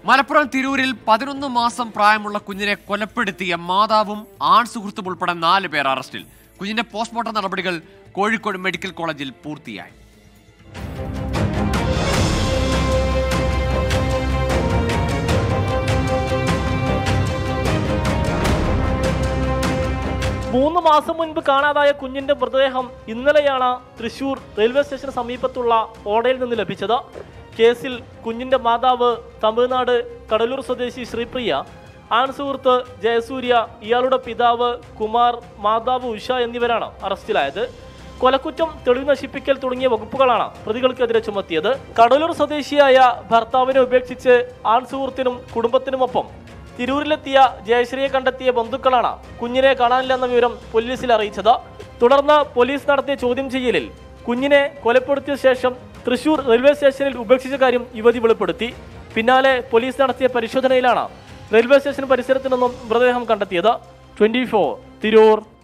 മലപ്പുറം തിരൂരിൽ പതിനൊന്ന് മാസം പ്രായമുള്ള കുഞ്ഞിനെ കൊലപ്പെടുത്തിയ മാതാവും ആൺ സുഹൃത്തും ഉൾപ്പെടെ നാല് പേർ അറസ്റ്റിൽ കുഞ്ഞിന്റെ പോസ്റ്റ്മോർട്ടം നടപടികൾ കോഴിക്കോട് മെഡിക്കൽ കോളേജിൽ പൂർത്തിയായി മൂന്ന് മാസം മുൻപ് കാണാതായ കുഞ്ഞിന്റെ മൃതദേഹം ഇന്നലെയാണ് തൃശൂർ റെയിൽവേ സ്റ്റേഷന് സമീപത്തുള്ള ഓടയിൽ നിന്ന് ലഭിച്ചത് കേസിൽ കുഞ്ഞിന്റെ മാതാവ് തമിഴ്നാട് കടലൂർ സ്വദേശി ശ്രീപ്രിയ ആൺ സുഹൃത്ത് ജയസൂര്യ ഇയാളുടെ പിതാവ് കുമാർ മാതാവ് ഉഷ എന്നിവരാണ് അറസ്റ്റിലായത് കൊലക്കുറ്റം തെളിവ് നശിപ്പിക്കൽ തുടങ്ങിയ വകുപ്പുകളാണ് പ്രതികൾക്കെതിരെ ചുമത്തിയത് കടലൂർ സ്വദേശിയായ ഭർത്താവിനെ ഉപേക്ഷിച്ച് ആൺ സുഹൃത്തിനും കുടുംബത്തിനുമൊപ്പം തിരൂരിലെത്തിയ ജയശ്രീയെ കണ്ടെത്തിയ ബന്ധുക്കളാണ് കുഞ്ഞിനെ കാണാനില്ലെന്ന വിവരം പോലീസിൽ അറിയിച്ചത് തുടർന്ന് പോലീസ് നടത്തിയ ചോദ്യം ചെയ്യലിൽ കുഞ്ഞിനെ കൊലപ്പെടുത്തിയ ശേഷം തൃശൂർ റെയിൽവേ സ്റ്റേഷനിൽ ഉപേക്ഷിച്ച കാര്യം യുവതി വെളിപ്പെടുത്തി പിന്നാലെ പോലീസ് നടത്തിയ പരിശോധനയിലാണ് റെയിൽവേ സ്റ്റേഷൻ പരിസരത്തു നിന്നും മൃതദേഹം കണ്ടെത്തിയത് ട്വന്റി തിരൂർ